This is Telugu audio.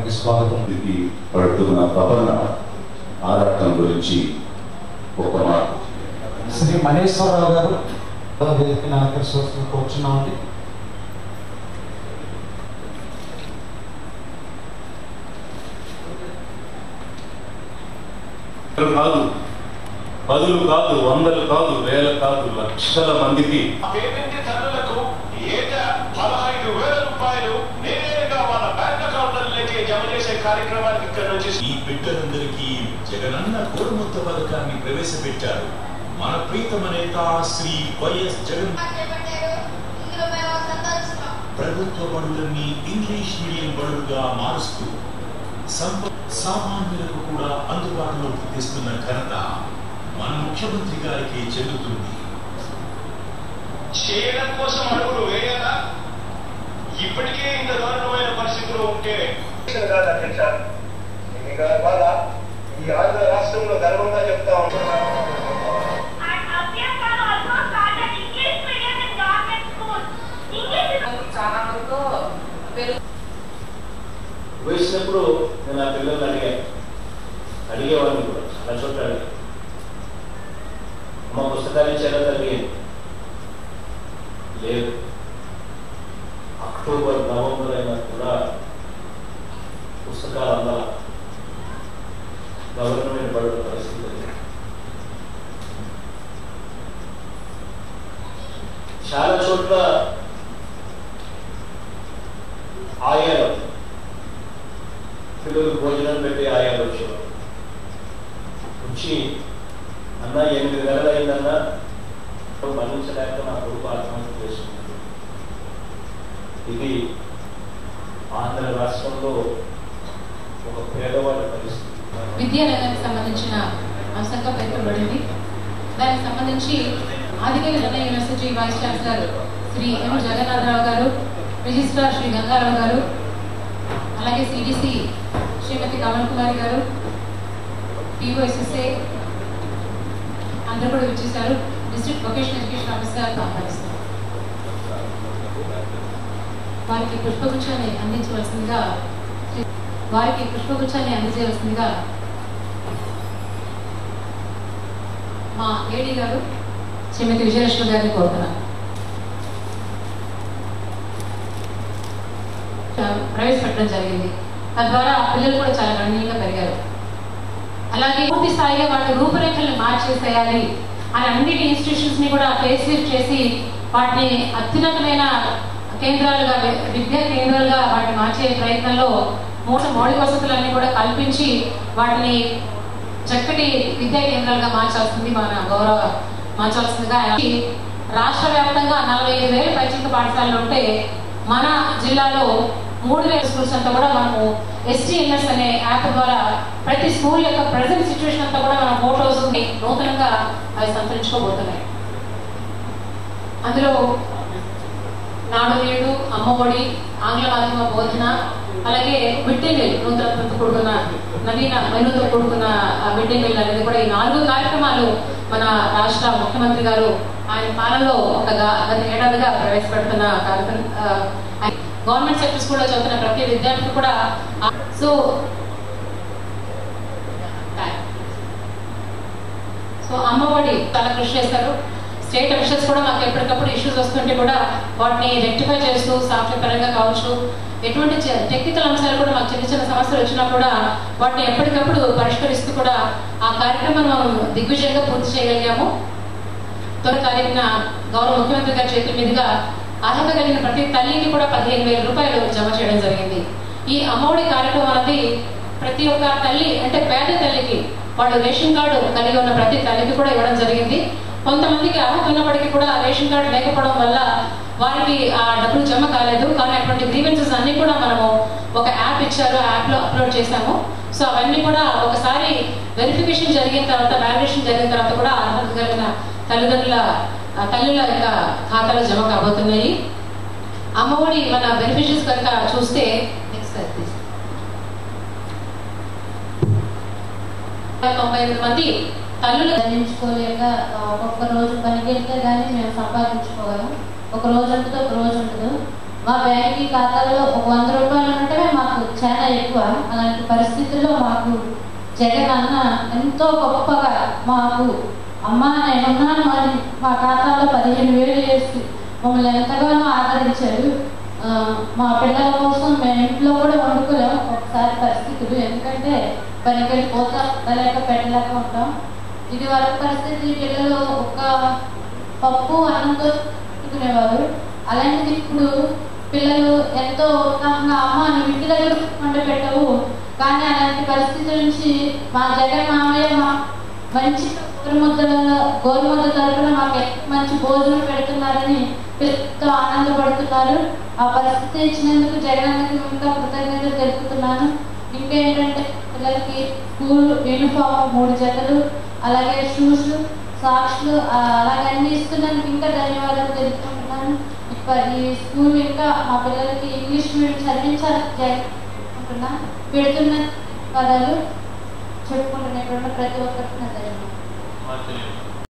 కార్యక్రమానికి స్వాగతం ఇది పడుతున్న తపన ఆరాటం గురించి ఒక మాట శ్రీ మహేశ్వరరావు గారు వేదికను అలంకరించవలసింది కోరుచున్నామండి కాదు పదులు కాదు వందలు కాదు వేల కాదు లక్షల మందికి పేమెంట్ ధరలకు ఏటా పదహైదు వేల రూపాయలు నేరుగా వాళ్ళ బ్యాంక్ అకౌంట్లలోకి జమ చేసే కార్యక్రమానికి ఇక్కడ నుంచి ఈ బిడ్డలందరికీ జగనన్న కోరుముద్ద పథకాన్ని ప్రవేశపెట్టారు మన ప్రీతమ నేత శ్రీ వైఎస్ జగన్ చేపట్టారు ఇందులో మేము సంతోషిస్తాం ప్రభుత్వ బడులన్నీ ఇంగ్లీష్ మీడియం బడులుగా మారుస్తూ సంప సామాన్యులకు కూడా అందుబాటులోకి తెస్తున్న ఘనత మన ముఖ్యమంత్రి గారికి చెందుతుంది చేయడం కోసం అడుగులు వేయాలా ఇప్పటికే ఇంత దారుణమైన పరిస్థితిలో ఉంటే కాదు అధ్యక్ష ఇంకా ఇవాళ ఈ ఆంధ్ర రాష్ట్రంలో గర్వంగా చెప్తా ఉంటున్నాను And Abhyas are also started English medium in government schools. English is చాలా వరకు పెరుగు వేసినప్పుడు నేను ఆ పిల్లల్ని అడిగాను అడిగేవాడిని కూడా చాలా చోట్ల అడిగాను అమ్మ పుస్తకాలు ఇచ్చారా తల్లి లేదు అక్టోబర్ నవంబర్ అయినా కూడా పుస్తకాలు అందాల గవర్నమెంట్ పడిన పరిస్థితి అది. చాలా చోట్ల ఆయాలు పిల్లలకు భోజనం పెట్టి ఆయాలు వచ్చేవారు వచ్చి అన్న ఎనిమిది నెలలు అయిందన్నా మరణించలేక నా కొడుకు ఆత్మహత్య చేసుకున్నాడు ఇది ఆంధ్ర రాష్ట్రంలో ఒక పేదవాడి పరిస్థితి విద్యారంగానికి సంబంధించిన అంశంగా పేర్కొనబడింది దానికి సంబంధించి ఆదికవి లత university vice chancellor Shri M Jagannatharao గారు రిజిస్ట్రార్ శ్రీ గంగారావు గారు అలాగే సిడిసి శ్రీమతి కమల్ కుమారి గారు పిఓఎస్ఎస్ఏ అందరూ కూడా విచ్చేశారు డిస్ట్రిక్ట్ వొకేషనల్ ఎడ్యుకేషన్ ఆఫీసర్ ఆహ్వానిస్తారు వారికి పుష్పగుచ్చాన్ని అందించవలసిందిగా వారికి పుష్పగుచ్చాన్ని అందజేయవలసిందిగా మా ఏడీ గారు శ్రీమతి విజయలక్ష్మి గారిని కోరుతున్నాను ప్రవేశపెట్టడం జరిగింది తద్వారా ఆ పిల్లలు కూడా చాలా గణనీయంగా పెరిగారు అలాగే పూర్తి స్థాయిగా వాళ్ళ రూపురేఖల్ని మార్చేసేయాలి అని అన్నిటి ఇన్స్టిట్యూషన్స్ ని కూడా ఫేస్ లిఫ్ట్ చేసి వాటిని అత్యున్నతమైన కేంద్రాలుగా వి- విద్యా కేంద్రాలుగా వాటిని మార్చే ప్రయత్నంలో మూడు మౌలిక వసతులన్నీ కూడా కల్పించి వాటిని చక్కటి విద్యా కేంద్రాలుగా మార్చాల్సింది మన గౌరవ మార్చాల్సిందిగా రాష్ట్ర వ్యాప్తంగా నలభై ఐదు వేల పైచిక పాఠశాలలు ఉంటే మన జిల్లాలో మూడు వేల స్కూల్స్ అంతా కూడా మనము ఎస్టీఎన్ఎస్ అనే యాప్ ద్వారా ప్రతి స్కూల్ యొక్క ప్రజెంట్ సిచ్యువేషన్ అంతా కూడా మన ఫోటోస్ నూతనంగా అవి సంతరించుకోబోతున్నాయి అందులో నాడు నేడు అమ్మఒడి ఆంగ్ల మాధ్యమ బోధన అలాగే మిడ్ డే మీల్ నూతనత్వంతో కూడుకున్న నవీన మెనూతో కూడుకున్న మిడ్ డే మీల్ అనేది కూడా ఈ నాలుగు కార్యక్రమాలు మన రాష్ట్ర ముఖ్యమంత్రి గారు ఆయన పాలనలో ఒక గా- గత ఏడాదిగా ప్రవేశపెడుతున్న కార్యక్రమం ఆ, ఆయన గవర్నమెంట్ సెక్టర్స్ కూడా చదువుతున్న ప్రతి విద్యార్థి కూడా ఆ- సో సో అమ్మఒడి చాలా కృషి చేస్తారు స్టేట్ అఫీషియల్స్ కూడా మాకు ఎప్పటికప్పుడు ఇష్యూస్ వస్తుంటే కూడా వాటిని రెక్టిఫై చేస్తూ సాఫ్ట్వేర్ పరంగా కావచ్చు ఎటువంటి టెక్నికల్ అంశాలు కూడా మాకు చిన్న చిన్న సమస్యలు వచ్చినా కూడా వాటిని ఎప్పటికప్పుడు పరిష్కరిస్తూ కూడా ఆ కార్యక్రమం మనం దిగ్విజయంగా పూర్తి చేయగలిగాము తొలి తారీఖున గౌరవ ముఖ్యమంత్రి గారి చేతుల మీదుగా అర్హత కలిగిన ప్రతి తల్లికి కూడా పదిహేను వేల రూపాయలు జమ చేయడం జరిగింది ఈ అమ్మఒడి కార్యక్రమం అనేది ప్రతి ఒక్క తల్లి అంటే పేద తల్లికి వాళ్ళు రేషన్ కార్డు కలిగి ఉన్న ప్రతి తల్లికి కూడా ఇవ్వడం జరిగింది కొంతమందికి అర్హత ఉన్నప్పటికీ కూడా రేషన్ కార్డు లేకపోవడం వల్ల వారికి ఆ డబ్బులు జమ కాలేదు కానీ అటువంటి గ్రీవెన్సెస్ అన్ని కూడా మనము ఒక యాప్ ఇచ్చారు ఆ యాప్ లో అప్లోడ్ చేశాము సో అవన్నీ కూడా ఒకసారి వెరిఫికేషన్ జరిగిన తర్వాత వ్యాలిడేషన్ జరిగిన తర్వాత కూడా అర్హత కలిగిన తల్లిదండ్రుల ఆ, తల్లుల యొక్క ఖాతాలో జమ కాబోతున్నాయి అమ్మఒడి మన బెనిఫిషరీస్ కనుక చూస్తే నెక్స్ట్ slide please. తొంభై ఎనిమిది మంది తల్లులు గమనించుకోలేక ఆ, ఒక్కొక్క రోజు పనికి వెళ్తే కానీ మేము సంపాదించుకోగలం ఒక రోజు ఉంటుంది ఒక రోజు ఉండదు మా బ్యాంక్ ఖాతాలో ఒక వంద రూపాయలు ఉంటే మాకు చాలా ఎక్కువ అలాంటి పరిస్థితుల్లో మాకు జగన్ అన్న ఎంతో గొప్పగా మాకు అమ్మ నేనున్నాను అని మా ఖాతాలో పదిహేను వేలు వేసి మమ్మల్ని ఎంతగానో ఆదరించారు ఆ, మా పిల్లల కోసం మేము ఇంట్లో కూడా వండుకోలేము ఒకసారి పరిస్థితులు ఎందుకంటే పనికి వెళ్ళిపోతాం లేక పెట్టలేక ఉంటాం ఇది వరకు పరిస్థితి పిల్లలు ఒక పప్పు అన్నంతో తినేవారు అలాంటిది ఇప్పుడు పిల్లలు ఎంతో ఉత్సాహంగా అమ్మ నువ్వు ఇంటి దగ్గర వండి పెట్టవు కానీ అలాంటి పరిస్థితి నుంచి మా జగన్ మామయ్య మా మంచి గోరుముద్ద గోరుముద్ద తరపున మాకు ఎంత మంచి భోజనం పెడుతున్నారని పిల్లలతో ఆనందపడుతున్నారు ఆ పరిస్థితి ఇచ్చినందుకు జగనన్నకి ఇంకా కృతజ్ఞతలు తెలుపుతున్నాను ఇంకా ఏంటంటే పిల్లలకి స్కూల్ యూనిఫామ్ మూడు జతలు అలాగే షూస్ సాక్స్లు ఆ, అలాగే అన్ని ఇస్తున్నందుకు ఇంకా ధన్యవాదాలు తెలుపుకుంటున్నాను ఇప్ప- ఈ స్కూల్ ఇంకా మా పిల్లలకి ఇంగ్లీష్ మీడియం చదివించాలని అనుకుంటున్నా పెడుతున్న పదాలు చెప్పుకుంటున్నా ఇక్కడ ఉన్న ప్రతి ఒక్కరికి నా ధన్యవాదాలు మా చెల్లెలు.